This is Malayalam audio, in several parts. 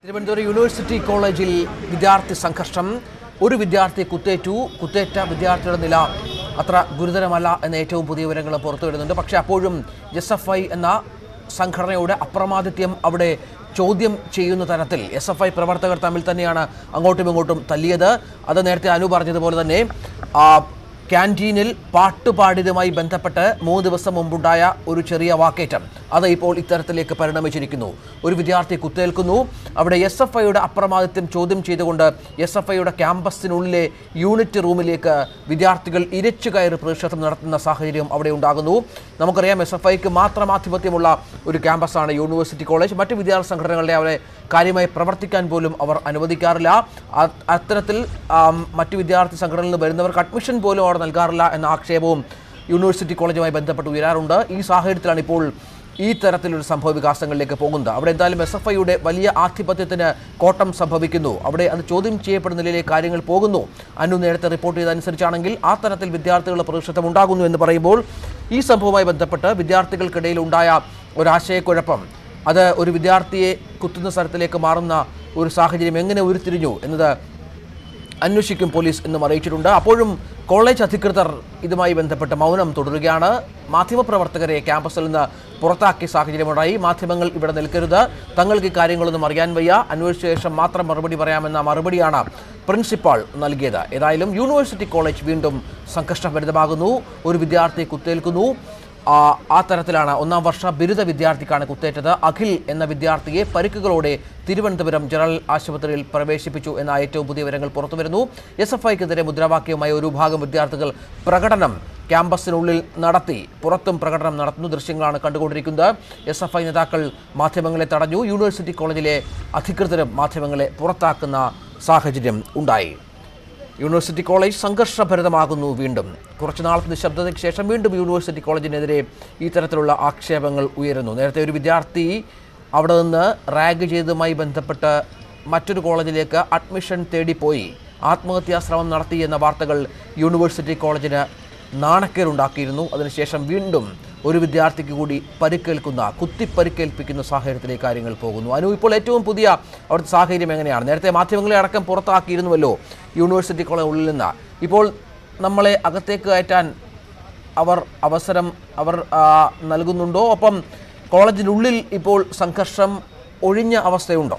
തിരുവനന്തപുരം യൂണിവേഴ്സിറ്റി കോളേജിൽ വിദ്യാർത്ഥി സംഘർഷം ഒരു വിദ്യാർത്ഥി കുത്തേറ്റു കുത്തേറ്റ വിദ്യാർത്ഥിയുടെ നില അത്ര ഗുരുതരമല്ല എന്ന ഏറ്റവും പുതിയ വിവരങ്ങൾ പുറത്തു വരുന്നുണ്ട് പക്ഷേ അപ്പോഴും എസ് എഫ് ഐ എന്ന സംഘടനയുടെ അപ്രമാദിത്യം അവിടെ ചോദ്യം ചെയ്യുന്ന തരത്തിൽ എസ് എഫ് ഐ പ്രവർത്തകർ തമ്മിൽ തന്നെയാണ് അങ്ങോട്ടും ഇങ്ങോട്ടും തല്ലിയത് അത് നേരത്തെ അനു പറഞ്ഞതുപോലെ തന്നെ ആ, ക്യാൻറ്റീനിൽ പാട്ടുപാടിയതുമായി ബന്ധപ്പെട്ട് മൂന്ന് ദിവസം മുമ്പുണ്ടായ ഒരു ചെറിയ വാക്കേറ്റം അത് ഇപ്പോൾ ഇത്തരത്തിലേക്ക് പരിണമിച്ചിരിക്കുന്നു ഒരു വിദ്യാർത്ഥി കുത്തേൽക്കുന്നു അവിടെ എസ് എഫ് ഐയുടെ അപ്രമാദിത്യം ചോദ്യം ചെയ്തുകൊണ്ട് എസ് എഫ് ഐയുടെ ക്യാമ്പസിനുള്ളിലെ യൂണിറ്റ് റൂമിലേക്ക് വിദ്യാർത്ഥികൾ ഇരച്ചു കയറി പ്രതിഷേധം നടത്തുന്ന സാഹചര്യം അവിടെ ഉണ്ടാകുന്നു നമുക്കറിയാം എസ് എഫ് ഐക്ക് മാത്രം ആധിപത്യമുള്ള ഒരു ക്യാമ്പസാണ് യൂണിവേഴ്സിറ്റി കോളേജ് മറ്റ് വിദ്യാർത്ഥി സംഘടനകളുടെ അവരെ കാര്യമായി പ്രവർത്തിക്കാൻ പോലും അവർ അനുവദിക്കാറില്ല അ- അത്തരത്തിൽ ആം, മറ്റ് വിദ്യാർത്ഥി സംഘടനയിൽ നിന്ന് വരുന്നവർക്ക് അഡ്മിഷൻ പോലും അവർ നൽകാറില്ല എന്ന ആക്ഷേപവും യൂണിവേഴ്സിറ്റി കോളേജുമായി ബന്ധപ്പെട്ട് ഉയരാറുണ്ട് ഈ സാഹചര്യത്തിലാണ് ഇപ്പോൾ ഈ തരത്തിലൊരു സംഭവ വികാസങ്ങളിലേക്ക് പോകുന്നത് അവിടെ എന്തായാലും എസ് എഫ് ഐയുടെ വലിയ ആധിപത്യത്തിന് കോട്ടം സംഭവിക്കുന്നു അവിടെ അത് ചോദ്യം ചെയ്യപ്പെടുന്ന നിലയിലേക്ക് കാര്യങ്ങൾ പോകുന്നു അനു നേരത്തെ റിപ്പോർട്ട് ചെയ്തതനുസരിച്ചാണെങ്കിൽ ആ തരത്തിൽ വിദ്യാർത്ഥികളുടെ പ്രതിഷേധം ഉണ്ടാകുന്നു എന്ന് പറയുമ്പോൾ ഈ സംഭവവുമായി ബന്ധപ്പെട്ട് വിദ്യാർത്ഥികൾക്കിടയിൽ ഉണ്ടായ ഒരു ആശയക്കുഴപ്പം അത് ഒരു വിദ്യാർത്ഥിയെ കുത്തുന്ന സ്ഥലത്തിലേക്ക് മാറുന്ന ഒരു സാഹചര്യം എങ്ങനെ ഉരുത്തിരിഞ്ഞു എന്നത് അന്വേഷിക്കും പോലീസ് എന്നും അറിയിച്ചിട്ടുണ്ട് അപ്പോഴും കോളേജ് അധികൃതർ ഇതുമായി ബന്ധപ്പെട്ട് മൗനം തുടരുകയാണ് മാധ്യമപ്രവർത്തകരെ ക്യാമ്പസിൽ നിന്ന് പുറത്താക്കിയ സാഹചര്യമുണ്ടായി മാധ്യമങ്ങൾ ഇവിടെ നിൽക്കരുത് തങ്ങൾക്ക് ഈ കാര്യങ്ങളൊന്നും അറിയാൻ വയ്യ അന്വേഷിച്ച ശേഷം മാത്രം മറുപടി പറയാമെന്ന മറുപടിയാണ് പ്രിൻസിപ്പാൾ നൽകിയത് ഏതായാലും യൂണിവേഴ്സിറ്റി കോളേജ് വീണ്ടും സംഘർഷഭരിതമാകുന്നു ഒരു വിദ്യാർത്ഥി കുത്തേൽക്കുന്നു ആ ആ തരത്തിലാണ് ഒന്നാം വർഷ ബിരുദ വിദ്യാർത്ഥിക്കാണ് കുത്തേറ്റത് അഖിൽ എന്ന വിദ്യാർത്ഥിയെ പരിക്കുകളോടെ തിരുവനന്തപുരം ജനറൽ ആശുപത്രിയിൽ പ്രവേശിപ്പിച്ചു എന്ന ഏറ്റവും പുതിയ വിവരങ്ങൾ പുറത്തുവരുന്നു എസ് എഫ് ഐക്കെതിരെ മുദ്രാവാക്യവുമായി ഒരു വിഭാഗം വിദ്യാർത്ഥികൾ പ്രകടനം ക്യാമ്പസിനുള്ളിൽ നടത്തി പുറത്തും പ്രകടനം നടത്തുന്നു ദൃശ്യങ്ങളാണ് കണ്ടുകൊണ്ടിരിക്കുന്നത് എസ് എഫ് ഐ നേതാക്കൾ മാധ്യമങ്ങളെ തടഞ്ഞു യൂണിവേഴ്സിറ്റി കോളേജിലെ അധികൃതരും മാധ്യമങ്ങളെ പുറത്താക്കുന്ന സാഹചര്യം ഉണ്ടായി യൂണിവേഴ്സിറ്റി കോളേജ് സംഘർഷഭരിതമാകുന്നു വീണ്ടും കുറച്ചു നാളത്തെ നിശബ്ദതയ്ക്ക് ശേഷം വീണ്ടും യൂണിവേഴ്സിറ്റി കോളേജിനെതിരെ ഈ തരത്തിലുള്ള ആക്ഷേപങ്ങൾ ഉയരുന്നു നേരത്തെ ഒരു വിദ്യാർത്ഥി അവിടെ നിന്ന് റാഗ് ചെയ്തതുമായി ബന്ധപ്പെട്ട് മറ്റൊരു കോളേജിലേക്ക് അഡ്മിഷൻ തേടിപ്പോയി ആത്മഹത്യാ ശ്രമം നടത്തി എന്ന വാർത്തകൾ യൂണിവേഴ്സിറ്റി കോളേജിന് നാണക്കേടുണ്ടാക്കിയിരുന്നു അതിനുശേഷം വീണ്ടും ഒരു വിദ്യാർത്ഥിക്ക് കൂടി പരിക്കേൽക്കുന്ന കുത്തിപ്പരിക്കേൽപ്പിക്കുന്ന സാഹചര്യത്തിലേക്ക് കാര്യങ്ങൾ പോകുന്നു അനു ഇപ്പോൾ ഏറ്റവും പുതിയ അവിടുത്തെ സാഹചര്യം എങ്ങനെയാണ് നേരത്തെ മാധ്യമങ്ങളെ അടക്കം പുറത്താക്കിയിരുന്നുവല്ലോ യൂണിവേഴ്സിറ്റി കോളേജ് ഉള്ളിൽ നിന്ന് ഇപ്പോൾ നമ്മളെ അകത്തേക്ക് കയറ്റാൻ അവർ അവസരം അവർ ആ, നൽകുന്നുണ്ടോ ഒപ്പം കോളേജിനുള്ളിൽ ഇപ്പോൾ സംഘർഷം ഒഴിഞ്ഞ അവസ്ഥയുണ്ടോ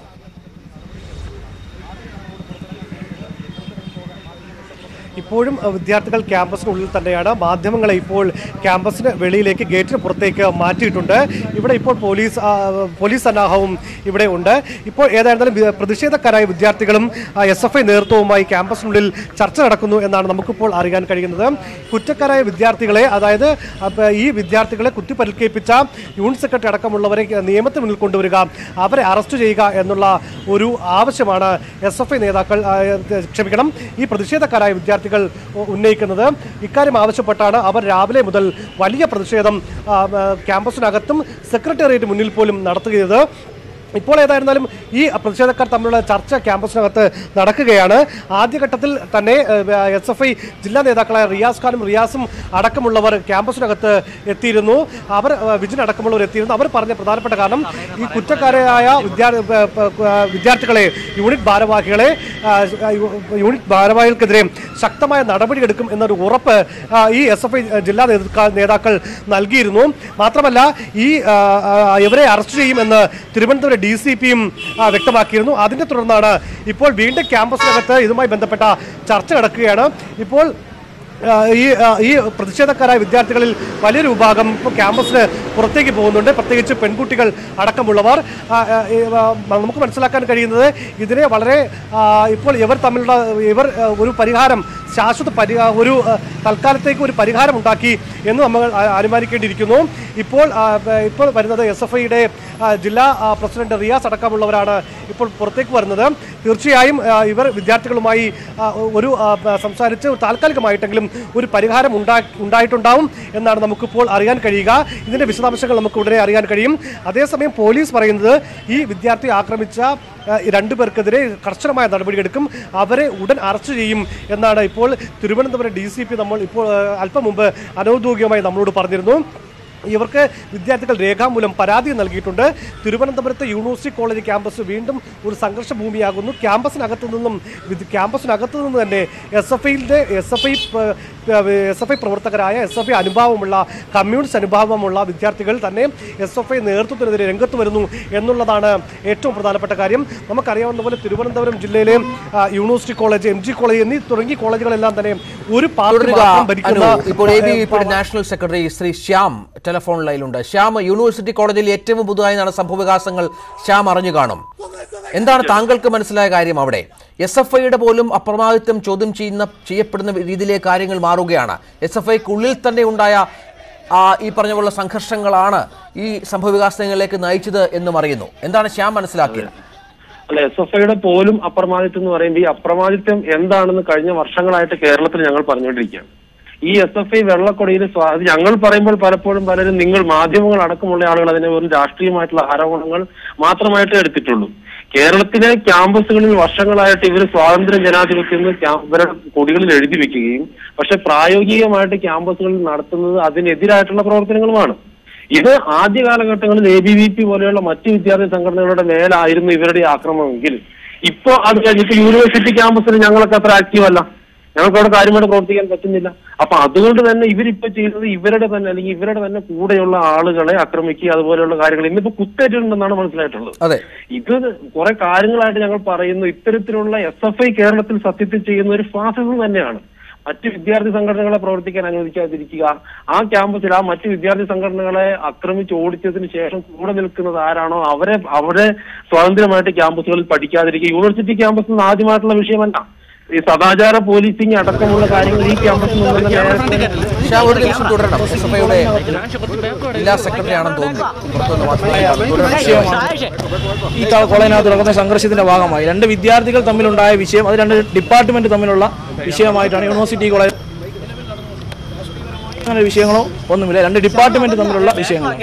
ഇപ്പോഴും അഹ്, വിദ്യാർത്ഥികൾ ക്യാമ്പസിനുള്ളിൽ തന്നെയാണ് മാധ്യമങ്ങളെ ഇപ്പോൾ ക്യാമ്പസിന് വെളിയിലേക്ക് ഗേറ്റിന് പുറത്തേക്ക് മാറ്റിയിട്ടുണ്ട് ഇവിടെ ഇപ്പോൾ പോലീസ് ആ, പോലീസ് സന്നാഹവും ഇവിടെ ഉണ്ട് ഇപ്പോൾ ഏതായിരുന്നാലും വി- പ്രതിഷേധക്കാരായ വിദ്യാർത്ഥികളും എസ് എഫ് ഐ നേതൃത്വവുമായി ക്യാമ്പസിനുള്ളിൽ ചർച്ച നടക്കുന്നു എന്നാണ് നമുക്കിപ്പോൾ അറിയാൻ കഴിയുന്നത് കുറ്റക്കാരായ വിദ്യാർത്ഥികളെ അതായത് അപ്പ- ഈ വിദ്യാർത്ഥികളെ കുത്തിപ്പരിക്കേൽപ്പിച്ച യൂണിറ്റ് സെക്രട്ടറി അടക്കമുള്ളവരെ നിയമത്തിന് മുന്നിൽ കൊണ്ടുവരിക അവരെ അറസ്റ്റ് ചെയ്യുക എന്നുള്ള ഒരു ആവശ്യമാണ് എസ് എഫ് ഐ നേതാക്കൾ ആ, ക്ഷമിക്കണം ഈ പ്രതിഷേധക്കാരായ വിദ്യാർത്ഥികൾ ഉ- ഉന്നയിക്കുന്നത് ഇക്കാര്യം ആവശ്യപ്പെട്ടാണ് അവർ രാവിലെ മുതൽ വലിയ പ്രതിഷേധം ആ, ആ, ക്യാമ്പസിനകത്തും സെക്രട്ടേറിയറ്റ് മുന്നിൽ പോലും നടത്തുകയത് ഇപ്പോൾ ഏതായിരുന്നാലും ഈ പ്രതിഷേധക്കാർ തമ്മിലുള്ള ചർച്ച ക്യാമ്പസിനകത്ത് നടക്കുകയാണ് ആദ്യഘട്ടത്തിൽ തന്നെ എസ് എഫ് ഐ ജില്ലാ നേതാക്കളായ റിയാസ് ഖാനും റിയാസും അടക്കമുള്ളവർ ക്യാമ്പസിനകത്ത് എത്തിയിരുന്നു അവർ ആ, വിജിൻ അടക്കമുള്ളവർ എത്തിയിരുന്നു അവർ പറഞ്ഞ പ്രധാനപ്പെട്ട കാരണം ഈ കുറ്റക്കാരായ വിദ്യാ പ- പ- പ- വിദ്യാർത്ഥികളെ യൂണിറ്റ് ഭാരവാഹികളെ ആ, യു- യൂണിറ്റ് ഭാരവാഹികൾക്കെതിരെ ശക്തമായ നടപടിയെടുക്കും എന്നൊരു ഉറപ്പ് ആ, ഈ എസ് എഫ് ഐ ജില്ലാ നേതൃത്വ- നേതാക്കൾ നൽകിയിരുന്നു മാത്രമല്ല ഈ ആ, ആ, ഇവരെ അറസ്റ്റ് ചെയ്യുമെന്ന് തിരുവനന്തപുരം ഡി സി പിയും വ്യക്തമാക്കിയിരുന്നു അതിനെ തുടർന്നാണ് ഇപ്പോൾ വീണ്ടും ക്യാമ്പസിനകത്ത് ഇതുമായി ബന്ധപ്പെട്ട ചർച്ച നടക്കുകയാണ് ഇപ്പോൾ ആ, ഈ ആ, ഈ പ്രതിഷേധക്കാരായ വിദ്യാർത്ഥികളിൽ വലിയൊരു വിഭാഗം ഇപ്പോൾ ക്യാമ്പസിന് പുറത്തേക്ക് പോകുന്നുണ്ട് പ്രത്യേകിച്ച് പെൺകുട്ടികൾ അടക്കമുള്ളവർ ആ, ആ, ഈ, ആ, നമുക്ക് മനസ്സിലാക്കാൻ കഴിയുന്നത് ഇതിനെ വളരെ ആ, ഇപ്പോൾ ഇവർ തമ്മിലുള്ള ഇവർ ആ, ഒരു പരിഹാരം ശാശ്വത പരിഹാ ഒരു ആ, തൽക്കാലത്തേക്ക് ഒരു പരിഹാരം ഉണ്ടാക്കി എന്ന് നമ്മൾ ആ- അനുമാനിക്കേണ്ടിയിരിക്കുന്നു ഇപ്പോൾ ആ, ബ- ഇപ്പോൾ വരുന്നത് എസ് എഫ് ഐയുടെ ജില്ലാ ആ, പ്രസിഡന്റ് റിയാസ് അടക്കമുള്ളവരാണ് ഇപ്പോൾ പുറത്തേക്ക് വരുന്നത് തീർച്ചയായും ആ, ഇവർ വിദ്യാർത്ഥികളുമായി ആ, ഒരു ആ, ബ- സംസാരിച്ച് താൽക്കാലികമായിട്ടെങ്കിലും ഒരു പരിഹാരം ഉണ്ടാ ഉണ്ടായിട്ടുണ്ടാവും എന്നാണ് നമുക്കിപ്പോൾ അറിയാൻ കഴിയുക ഇതിന്റെ വിശദാംശങ്ങൾ നമുക്ക് ഉടനെ അറിയാൻ കഴിയും അതേസമയം പോലീസ് പറയുന്നത് ഈ വിദ്യാർത്ഥി ആക്രമിച്ച ആ, ഈ രണ്ടുപേർക്കെതിരെ കർശനമായ നടപടിയെടുക്കും അവരെ ഉടൻ അറസ്റ്റ് ചെയ്യും എന്നാണ് ഇപ്പോൾ തിരുവനന്തപുരം ഡി സി പി നമ്മൾ ഇപ്പോൾ ആ, അല്പം മുമ്പ് അനൗദ്യോഗികമായി നമ്മളോട് പറഞ്ഞിരുന്നു ഇവർക്ക് വിദ്യാർത്ഥികൾ രേഖാമൂലം പരാതി നൽകിയിട്ടുണ്ട് തിരുവനന്തപുരത്ത് യൂണിവേഴ്സിറ്റി കോളേജ് ക്യാമ്പസ് വീണ്ടും ഒരു സംഘർഷ ഭൂമിയാകുന്നു ക്യാമ്പസിനകത്തു നിന്നും വിദ്- ക്യാമ്പസിനകത്തു നിന്ന് തന്നെ എസ് എഫ് ഐയുടെ S F I S F I പ്രവർത്തകരായ എസ് എഫ് ഐ അനുഭാവമുള്ള കമ്മ്യൂണിസ്റ്റ് അനുഭാവമുള്ള വിദ്യാർത്ഥികൾ തന്നെ എസ് എഫ് ഐ നേതൃത്വത്തിനെതിരെ രംഗത്ത് വരുന്നു എന്നുള്ളതാണ് ഏറ്റവും പ്രധാനപ്പെട്ട കാര്യം നമുക്കറിയാവുന്ന പോലെ തിരുവനന്തപുരം ജില്ലയിലെ ആ, university college M G college എന്നീ തുടങ്ങിയ കോളേജുകളെല്ലാം തന്നെ ഒരു പാർട്ടി തുടരുക മാത്രം ഭരിക്കുന്ന അനു ഇപ്പോൾ എ ബി വിപിയുടെ national secretary Shri Shyam telephone ലൈനിലുണ്ട് ശ്യാം യൂണിവേഴ്സിറ്റി കോളേജിൽ ഏറ്റവും പുതുതായി നടന്ന സംഭവവികാസങ്ങൾ ശ്യാം അറിഞ്ഞു കാണും എന്താണ് താങ്കൾക്ക് മനസ്സിലായ കാര്യം അവിടെ എസ് എഫ് ഐയുടെ പോലും അപ്രമാദിത്വം ചോദ്യം ചെയ്യുന്ന ചെയ്യപ്പെടുന്ന രീതിയിലേക്ക് കാര്യങ്ങൾ മാറുകയാണ് എസ് എഫ് ഐക്കുള്ളിൽ തന്നെ ഉണ്ടായ ആ, ഈ പറഞ്ഞ പോലുള്ള സംഘർഷങ്ങളാണ് ഈ സംഭവവികാസങ്ങളിലേക്ക് നയിച്ചത് എന്നും അറിയുന്നു എന്താണ് ശ്യാം മനസ്സിലാക്കിയത് അല്ല എസ് എഫ് ഐയുടെ പോലും അപ്രമാദിത്വം എന്ന് പറയുമ്പോൾ ഈ അപ്രമാദിത്വം എന്താണെന്ന് കഴിഞ്ഞ വർഷങ്ങളായിട്ട് കേരളത്തിൽ ഞങ്ങൾ പറഞ്ഞുകൊണ്ടിരിക്കുകയാണ് ഈ എസ് എഫ് ഐ വെള്ളക്കൊടിയിൽ സ്വാ- അത് ഞങ്ങൾ പറയുമ്പോൾ പലപ്പോഴും പലരും നിങ്ങൾ മാധ്യമങ്ങൾ അടക്കമുള്ള ആളുകൾ അതിനെ ഒരു രാഷ്ട്രീയമായിട്ടുള്ള ആരോപണങ്ങൾ മാത്രമായിട്ട് എടുത്തിട്ടുള്ളൂ കേരളത്തിലെ ക്യാമ്പസുകളിൽ വർഷങ്ങളായിട്ട് ഇവർ സ്വാതന്ത്ര്യ ജനാധിപത്യം എന്ന് ക്യാ- ഇവരുടെ കൊടികളിൽ എഴുതി വെക്കുകയും പക്ഷെ പ്രായോഗികമായിട്ട് ക്യാമ്പസുകളിൽ നടത്തുന്നത് അതിനെതിരായിട്ടുള്ള പ്രവർത്തനങ്ങളുമാണ് ഇത് ആദ്യ കാലഘട്ടങ്ങളിൽ എ ബി വി പി പോലെയുള്ള മറ്റ് വിദ്യാർത്ഥി സംഘടനകളുടെ മേലായിരുന്നു ഇവരുടെ ഈ ആക്രമണമെങ്കിൽ ഇപ്പൊ അത് കഴിഞ്ഞിട്ട് യൂണിവേഴ്സിറ്റി ക്യാമ്പസിൽ ഞങ്ങളൊക്കെ അത്ര ആക്റ്റീവ് അല്ല ഞങ്ങൾക്ക് അവിടെ കാര്യമായിട്ട് പ്രവർത്തിക്കാൻ പറ്റുന്നില്ല അപ്പൊ അതുകൊണ്ട് തന്നെ ഇവരിപ്പോ ചെയ്യുന്നത് ഇവരുടെ തന്നെ അല്ലെങ്കിൽ ഇവരുടെ തന്നെ കൂടെയുള്ള ആളുകളെ ആക്രമിക്കുക അതുപോലെയുള്ള കാര്യങ്ങൾ ഇന്നിപ്പോ കുത്തേറ്റിട്ടുണ്ടെന്നാണ് മനസ്സിലായിട്ടുള്ളത് അതെ ഇത് കുറെ കാര്യങ്ങളായിട്ട് ഞങ്ങൾ പറയുന്നു ഇത്തരത്തിലുള്ള എസ് എഫ് ഐ കേരളത്തിൽ സത്യത്തിൽ ചെയ്യുന്ന ഒരു ഫാസിസം തന്നെയാണ് മറ്റ് വിദ്യാർത്ഥി സംഘടനകളെ പ്രവർത്തിക്കാൻ അനുവദിക്കാതിരിക്കുക ആ ക്യാമ്പസിൽ ആ മറ്റ് വിദ്യാർത്ഥി സംഘടനകളെ ആക്രമിച്ച് ഓടിച്ചതിന് ശേഷം കൂടെ നിൽക്കുന്നത് ആരാണോ അവരെ അവരെ സ്വാതന്ത്ര്യമായിട്ട് ക്യാമ്പസുകളിൽ പഠിക്കാതിരിക്കുക യൂണിവേഴ്സിറ്റി ക്യാമ്പസിൽ നിന്ന് ആദ്യമായിട്ടുള്ള വിഷയമല്ല ഈ സദാചാര പോലീസിംഗ് അടക്കമുള്ള കാര്യങ്ങൾ ഈ ക്യാമ്പസിൽ നിന്ന് നേരത്തെ ശ്യാം ഒരു നിമിഷം തുടരണം എസ് എഫ് ഐയുടെ ജില്ലാ സെക്രട്ടറി ആണെന്ന് തോന്നുന്നു പുറത്തുനിന്ന് വാർത്തകൾ തുടരണം. ഈ ക- കോളേജിനകത്ത് നടക്കുന്ന സംഘർഷത്തിന്റെ ഭാഗമായി രണ്ട് വിദ്യാർത്ഥികൾ തമ്മിലുണ്ടായ വിഷയം അത് രണ്ട് ഡിപ്പാർട്ട്മെന്റ് തമ്മിലുള്ള വിഷയമായിട്ടാണ് യൂണിവേഴ്സിറ്റി കോളേജ് അങ്ങനെ വിഷയങ്ങളോ ഒന്നുമില്ല രണ്ട് ഡിപ്പാർട്ട്മെന്റ് തമ്മിലുള്ള വിഷയങ്ങളാണ്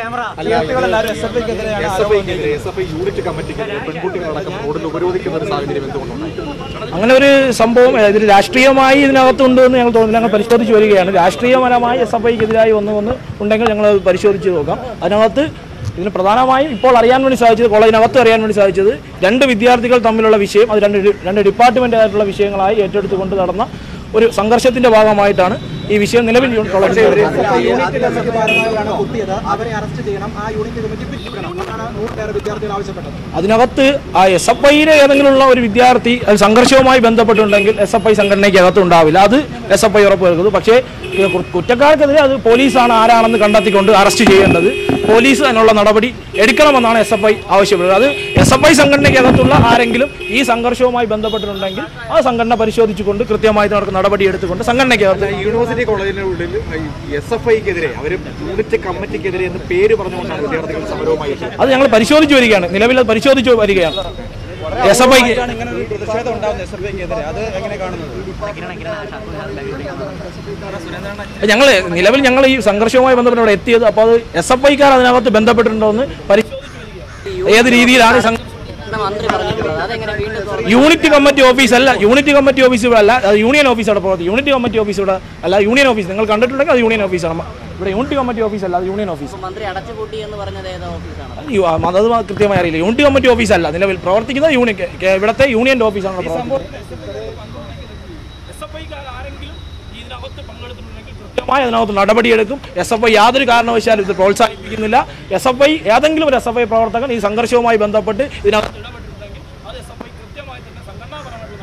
അങ്ങനെ ഒരു സംഭവം ഏഹ്, ഇതിൽ രാഷ്ട്രീയമായി ഇതിനകത്തുണ്ട് എന്ന് ഞങ്ങൾ തോന്നുന്നു ഞങ്ങൾ പരിശോധിച്ച് വരികയാണ് രാഷ്ട്രീയപരമായി എസ് എഫ് ഐക്കെതിരായി ഒന്ന് ഒന്ന് ഉണ്ടെങ്കിൽ ഞങ്ങൾ അത് പരിശോധിച്ച് നോക്കാം അതിനകത്ത് ഇതിന് പ്രധാനമായും ഇപ്പോൾ അറിയാൻ വേണ്ടി സാധിച്ചത് കോളേജിനകത്ത് അറിയാൻ വേണ്ടി സാധിച്ചത് രണ്ട് വിദ്യാർത്ഥികൾ തമ്മിലുള്ള വിഷയം അത് രണ്ട് ഡി- രണ്ട് ഡിപ്പാർട്ട്മെന്റ് ആയിട്ടുള്ള വിഷയങ്ങളായി ഏറ്റെടുത്തുകൊണ്ട് നടന്ന ഒരു സംഘർഷത്തിന്റെ ഭാഗമായിട്ടാണ് ഈ വിഷയം നിലവിൽ കോളേജിൽ യൂണിറ്റ് കമ്മിറ്റി ഭാരവാഹികളാണ് കുത്തിയത് അവരെ അറസ്റ്റ് ചെയ്യണം ആ യൂണിറ്റ് കമ്മിറ്റി പിരിച്ചുവിടണം എന്നാണ് നൂറിലേറെ വിദ്യാർത്ഥികൾ ആവശ്യപ്പെട്ടത് അതിനകത്ത് ആ എസ് എഫ് ഐയിലെ ഏതെങ്കിലും ഉള്ള ഒരു വിദ്യാർത്ഥി അത് സംഘർഷവുമായി ബന്ധപ്പെട്ടുണ്ടെങ്കിൽ എസ് എഫ് ഐ സംഘടനയ്ക്ക് അകത്ത് ഉണ്ടാവില്ല അത് എസ് എഫ് ഐ ഉറപ്പുവരുന്നത് പക്ഷേ ഇത് കു- കുറ്റക്കാർക്കെതിരെ അത് പോലീസാണ് ആരാണെന്ന് കണ്ടെത്തിക്കൊണ്ട് അറസ്റ്റ് ചെയ്യേണ്ടത് പോലീസ് അതിനുള്ള നടപടി എടുക്കണമെന്നാണ് എസ് എഫ് ഐ ആവശ്യപ്പെടുന്നത് അത് എസ് എഫ് ഐ സംഘടനയ്ക്ക് അകത്തുള്ള ആരെങ്കിലും ഈ സംഘർഷവുമായി ബന്ധപ്പെട്ടിട്ടുണ്ടെങ്കിൽ ആ സംഘടന പരിശോധിച്ചുകൊണ്ട് കൃത്യമായിട്ട് അവർക്ക് നടപടി എടുത്തുകൊണ്ട് സംഘടനയ്ക്കകത്ത് യൂണിവേഴ്സിറ്റി കോളേജിനുള്ളിൽ എസ് എഫ് ഐക്കെതിരെ അവർ യൂണിറ്റ് കമ്മിറ്റിക്കെതിരെ എന്ന് പേര് പറഞ്ഞുകൊണ്ടാണ് വിദ്യാർത്ഥികൾ സമരവുമായി എത്തിയത് അത് ഞങ്ങൾ പരിശോധിച്ച് വരികയാണ് നിലവിൽ അത് പരിശോധിച്ച് വരികയാണ് എസ് എഫ് ഐക്ക് ഇങ്ങനെ ഒരു പ്രതിഷേധം ഉണ്ടാകുന്നത് എസ് എഫ് ഐക്കെതിരെ അത് എങ്ങനെ കാണുന്നത് ഞങ്ങൾ നിലവിൽ ഞങ്ങൾ ഈ സംഘർഷവുമായി ബന്ധപ്പെട്ട് ഇവിടെ എത്തിയത് അപ്പോൾ അത് എസ് എഫ് ഐക്കാർ അതിനകത്ത് ബന്ധപ്പെട്ടിട്ടുണ്ടോ എന്ന് പരിശോധിച്ച് ഏത് രീതിയിലാണ് ഈ സംഘ- മന്ത്രി പറഞ്ഞിട്ടുള്ളത് അതെങ്ങനെ വീണ്ടും തുറന്നു യൂണിറ്റ് കമ്മിറ്റി ഓഫീസ് അല്ല യൂണിറ്റ് കമ്മിറ്റി ഓഫീസ് ഇവിടെ അല്ല അത് യൂണിയൻ ഓഫീസ് അവിടെ പ്രവർത്തി യൂണിറ്റ് കമ്മിറ്റി ഓഫീസ് ഇവിടെ അല്ല യൂണിയൻ ഓഫീസ് നിങ്ങൾ കണ്ടിട്ടുണ്ടെങ്കിൽ അത് യൂണിയൻ ഓഫീസാണ് ഇവിടെ യൂണിറ്റ് കമ്മിറ്റി ഓഫീസ് അല്ല അത് യൂണിയൻ ഓഫീസ് മന്ത്രി അടച്ചുപൂട്ടി എന്ന് പറഞ്ഞത് ഏതോ ഓഫീസാണ് അത് യു- ആ, അത് കൃത്യമായി അറിയില്ല യൂണിറ്റ് കമ്മിറ്റി ഓഫീസ് അല്ല നിലവിൽ പ്രവർത്തിക്കുന്നത് യൂണിയൻ കെ- ഇവിടുത്തെ യൂണിയന്റെ ഓഫീസാണ് ഇവിടെ പ്രവർത്തിക്കുന്നത് കൃത്യമായി അതിനകത്ത് നടപടിയെടുക്കും എസ് എഫ് ഐ യാതൊരു കാരണവശാലും ഇത് പ്രോത്സാഹിപ്പിക്കുന്നില്ല എസ് എഫ് ഐ ഏതെങ്കിലും ഒരു എസ് എഫ് ഐ പ്രവർത്തകൻ ഈ സംഘർഷവുമായി ബന്ധപ്പെട്ട് ഇതിനകത്ത് ഇടപെട്ടിട്ടുണ്ടെങ്കിൽ അത് എസ് എഫ് ഐ കൃത്യമായി തന്നെ സംഘടനാപരമായിട്ടുള്ള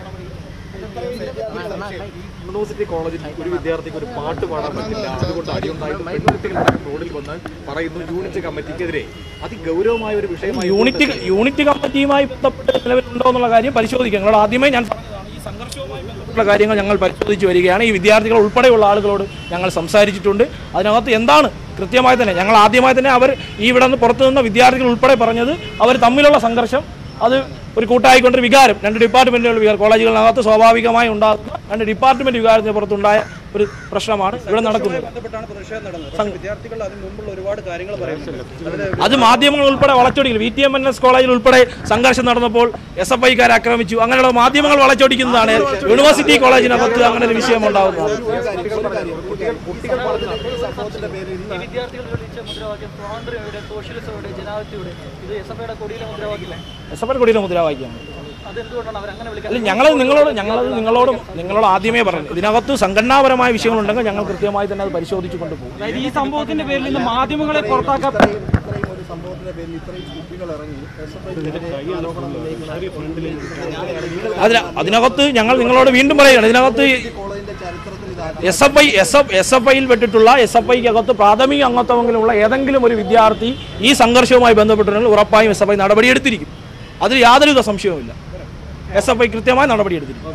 നടപടി യൂണിവേഴ്സിറ്റി കോളേജിൽ ഒരു വിദ്യാർത്ഥിക്ക് ഒരു പാട്ട് പാടാൻ പറ്റില്ല അതുകൊണ്ട് അടിയുണ്ടായിട്ട് പെൺകുട്ടികളടക്കം റോഡിൽ വന്ന് പറയുന്നു യൂണിറ്റ് കമ്മിറ്റിക്കെതിരെ അതിഗൗരവമായ ഒരു വിഷയമായി യൂണിറ്റ് യൂണിറ്റ് കമ്മിറ്റിയുമായി ബന്ധപ്പെട്ട് നിലവിലുണ്ടോ എന്നുള്ള കാര്യം പരിശോധിക്കാം നിങ്ങളോട് ആദ്യമേ ഞാൻ പറഞ്ഞതാണ് ഈ സംഘർഷവുമായി ബന്ധപ്പെട്ട കാര്യങ്ങൾ ഞങ്ങൾ പരിശോധിച്ച് വരികയാണ് ഈ വിദ്യാർത്ഥികൾ ഉൾപ്പെടെയുള്ള ആളുകളോട് ഞങ്ങൾ സംസാരിച്ചിട്ടുണ്ട് അതിനകത്ത് എന്താണ് കൃത്യമായി തന്നെ ഞങ്ങൾ ആദ്യമായി തന്നെ അവർ ഈ ഇവിടെ നിന്ന് പുറത്തു നിന്ന വിദ്യാർത്ഥികൾ ഉൾപ്പെടെ പറഞ്ഞത് അവർ തമ്മിലുള്ള സംഘർഷം അത് ഒരു കൂട്ടായിക്കൊണ്ടൊരു വികാരം രണ്ട് ഡിപ്പാർട്ട്മെന്റുകൾ വികാരം കോളേജുകളിനകത്ത് സ്വാഭാവികമായി ഉണ്ടാകുന്ന രണ്ട് ഡിപ്പാർട്ട്മെന്റ് വികാരത്തിന് പുറത്തുണ്ടായ ഒരു പ്രശ്നമാണ് ഇവിടെ നടക്കുന്നത് ബന്ധപ്പെട്ടാണ് പ്രതിഷേധം നടന്നത് പക്ഷേ വിദ്യാർത്ഥികൾ അതിന് മുമ്പുള്ള ഒരുപാട് കാര്യങ്ങൾ പറയുന്നുണ്ട് അതിൽ അത് മാധ്യമങ്ങൾ ഉൾപ്പെടെ വളച്ചൊടിക്കില്ല V T M N S കോളേജിൽ ഉൾപ്പെടെ സംഘർഷം നടന്നപ്പോൾ എസ് എഫ് ഐക്കാർ ആക്രമിച്ചു അങ്ങനെയുള്ള മാധ്യമങ്ങൾ വളച്ചൊടിക്കുന്നതാണ് യൂണിവേഴ്സിറ്റി കോളേജിനകത്ത് അങ്ങനെ ഒരു വിഷയം ഉണ്ടാകുന്നത് വിദ്യാർത്ഥികൾ വിളിച്ച മുദ്രാവാക്യം സ്വാതന്ത്ര്യയുടെ സോഷ്യലിസയുടെ ജനാധിപത്യയുടെ ഇത് എസ് എഫ് ഐയുടെ കൊടിയിലെ മുദ്രാവാക്യമേ എസ് എഫ് ഐ കൊടിയുടെ മുദ്രാവാക്യം അതെന്തുകൊണ്ടാണ് അവർ അങ്ങനെ വിളിക്കുന്നത് അല്ല ഞങ്ങൾ നിങ്ങളോട് ഞങ്ങളത് നിങ്ങളോട് നിങ്ങളോട് ആദ്യമേ പറഞ്ഞു ഇതിനകത്ത് സംഘടനാപരമായ വിഷയങ്ങളുണ്ടെങ്കിൽ ഞങ്ങൾ കൃത്യമായി തന്നെ അത് പരിശോധിച്ചു കൊണ്ടുപോകും അതായത് ഈ സംഭവത്തിന്റെ പേരിൽ നിന്ന് മാധ്യമങ്ങളെ പുറത്താക്കാൻ ഇത്രയും ഒരു സംഭവത്തിന്റെ പേരിൽ ഇത്രയും കുട്ടികൾ ഇറങ്ങി എസ് എഫ് ഐ ആരോപണം ഉന്നയിക്കുന്നത് അതിന അതിനകത്ത് ഞങ്ങൾ നിങ്ങളോട് വീണ്ടും പറയുകയാണ് ഇതിനകത്ത് കോളേജിന്റെ ചരിത്രത്തിൽ ഇത് S F I S F S F ഐയിൽ പെട്ടിട്ടുള്ള എസ് എഫ് ഐക്ക് അകത്ത് പ്രാഥമിക അംഗത്വമെങ്കിലുമുള്ള ഏതെങ്കിലും ഒരു വിദ്യാർത്ഥി ഈ സംഘർഷവുമായി ബന്ധപ്പെട്ടിട്ടുണ്ടെങ്കിൽ ഉറപ്പായും എസ് എഫ് ഐ നടപടിയെടുത്തിരിക്കും അതിൽ യാതൊരുവിധ സംശയവുമില്ല എസ് എഫ് ഐ കൃത്യമായ നടപടിയെടുത്തിരിക്കും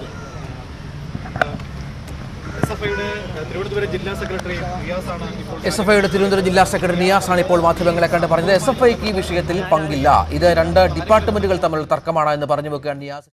എസ് എഫ് ഐയുടെ തിരുവനന്തപുരം ജില്ലാ സെക്രട്ടറി റിയാസാണ് ഇപ്പോൾ എസ് എഫ് ഐയുടെ തിരുവനന്തപുരം ജില്ലാ സെക്രട്ടറി നിയാസാണ് ഇപ്പോൾ മാധ്യമങ്ങളെ കണ്ട് പറഞ്ഞത് എസ് എഫ് ഐക്ക് ഈ വിഷയത്തിൽ പങ്കില്ല ഇത് രണ്ട് ഡിപ്പാർട്ട്മെന്റുകൾ തമ്മിലുള്ള തർക്കമാണ് എന്ന് പറഞ്ഞു വെക്കുകയാണ് നിയാസ്